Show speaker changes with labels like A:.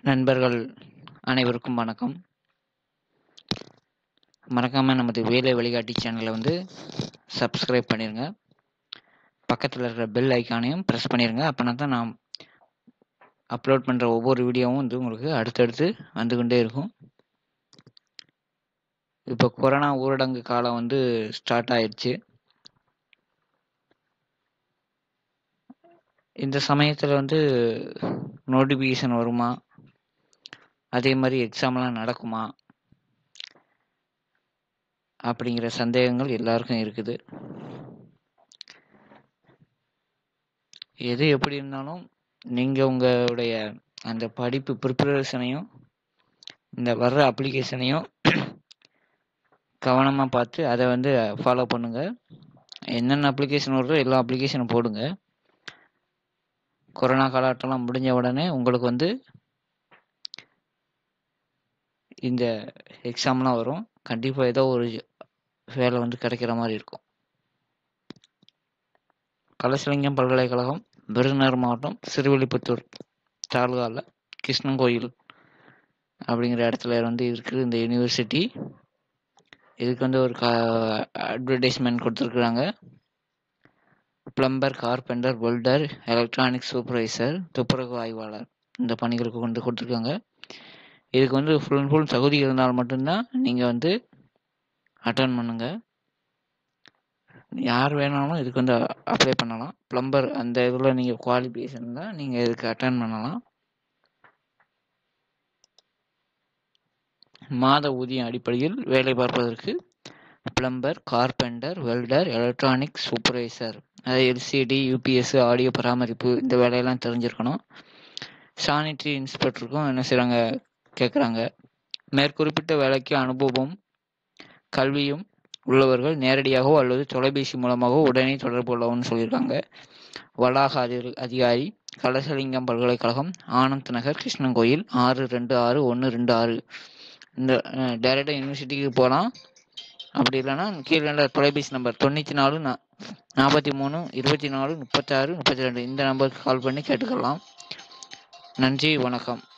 A: நண்பர்கள் அனைவருக்கும் வணக்கம் மறக்காமல் நமது வேலை வழிகாட்டி சேனலை வந்து சப்ஸ்கிரைப் பண்ணிடுங்க பக்கத்தில் இருக்கிற பெல் ஐக்கானையும் ப்ரெஸ் பண்ணிடுங்க அப்போனா தான் நான் அப்லோட் பண்ணுற ஒவ்வொரு வீடியோவும் வந்து உங்களுக்கு அடுத்தடுத்து வந்து கொண்டே இருக்கும் இப்போ கொரோனா ஊரடங்கு காலம் வந்து ஸ்டார்ட் ஆயிடுச்சு இந்த சமயத்தில் வந்து நோட்டிஃபிகேஷன் வருமா அதே மாதிரி எக்ஸாம்லாம் நடக்குமா அப்படிங்கிற சந்தேகங்கள் எல்லாருக்கும் இருக்குது எது எப்படி இருந்தாலும் நீங்கள் உங்களுடைய அந்த படிப்பு ப்ரிப்பரேஷனையும் இந்த வர்ற அப்ளிகேஷனையும் கவனமாக பார்த்து அதை வந்து ஃபாலோ பண்ணுங்கள் என்னென்ன அப்ளிகேஷன் வருதோ எல்லா அப்ளிகேஷனும் போடுங்க கொரோனா காலகட்டம்லாம் முடிஞ்ச உடனே உங்களுக்கு வந்து இந்த எக்ஸாம்லாம் வரும் கண்டிப்பாக ஏதோ ஒரு வேலை வந்து கிடைக்கிற மாதிரி இருக்கும் கலசலிங்கம் பல்கலைக்கழகம் விருதுநகர் மாவட்டம் சிறுவில்லிபுத்தூர் தாலுகாவில் கிருஷ்ணங்கோயில் அப்படிங்கிற இடத்துல வந்து இருக்குது இந்த யூனிவர்சிட்டி இதுக்கு வந்து ஒரு கா அட்வர்டைஸ்மெண்ட் கொடுத்துருக்குறாங்க plumber carpenter welder electronic supervisor துப்புரவு ஆய்வாளர் இந்த பணிகளுக்கு கொண்டு கொடுத்துருக்காங்க இதுக்கு வந்து ஃபுல் அண்ட் ஃபுல் தகுதி இருந்தால் மட்டும்தான் நீங்கள் வந்து அட்டன் பண்ணுங்கள் யார் வேணாலும் இதுக்கு வந்து அப்ளை பண்ணலாம் ப்ளம்பர் அந்த இதில் நீங்கள் குவாலிஃபிகேஷன் தான் நீங்கள் இதுக்கு அட்டன் பண்ணலாம் மாத ஊதியம் அடிப்படையில் வேலை பார்ப்பதற்கு plumber carpenter welder electronic supervisor அதாவது எல்சிடி யூபிஎஸ் ஆடியோ பராமரிப்பு இந்த வேலையெல்லாம் தெரிஞ்சிருக்கணும் சானிட்டரி இன்ஸ்பெக்டருக்கும் என்ன செய்கிறாங்க கேட்குறாங்க மேற்குறிப்பிட்ட வேலைக்கு அனுபவம் கல்வியும் உள்ளவர்கள் நேரடியாகவோ அல்லது தொலைபேசி மூலமாகவோ உடனே தொடர்பு கொள்ளவும்னு சொல்லியிருக்காங்க வளாக அதி அதிகாரி கலசலிங்கம் பல்கலைக்கழகம் ஆனந்த் நகர் கிருஷ்ணன் ஆறு ரெண்டு ஆறு ஒன்று ரெண்டு ஆறு இந்த டைரெக்டாக யூனிவர்சிட்டிக்கு போகலாம் அப்படி இல்லைன்னா கீழே தொலைபேசி நம்பர் தொண்ணூற்றி நாலு நாற்பத்தி மூணு இருபத்தி நாலு முப்பத்தாறு முப்பத்தி ரெண்டு இந்த நம்பருக்கு கால் பண்ணி கேட்டுக்கலாம் நன்றி வணக்கம்